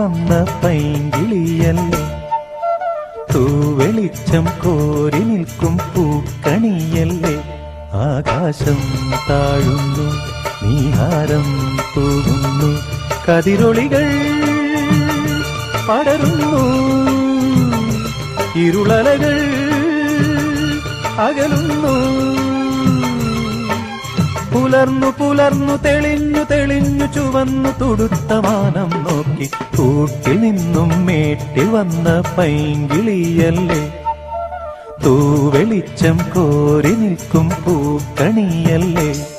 വന്ന പൈങ്കിളിയല്ലേ തൂവെളിച്ചം കോരി നിൽക്കും പൂക്കണിയല്ലേ ആകാശം താഴുന്നു നീഹാരം തൂകുന്നു കതിരൊളികൾ പടരുന്നു ഇരുളലകൾ അകലുന്നു പുലർന്നു പുലർന്നു തെളിഞ്ഞു തെളിഞ്ഞു ചുവന്നു തുടുത്ത മാനം നോക്കി കൂട്ടിൽ നിന്നും മേട്ടിൽ വന്ന പൈങ്കിളിയല്ലേ തൂവെളിച്ചം കോരി നിൽക്കും പൂക്കണിയല്ലേ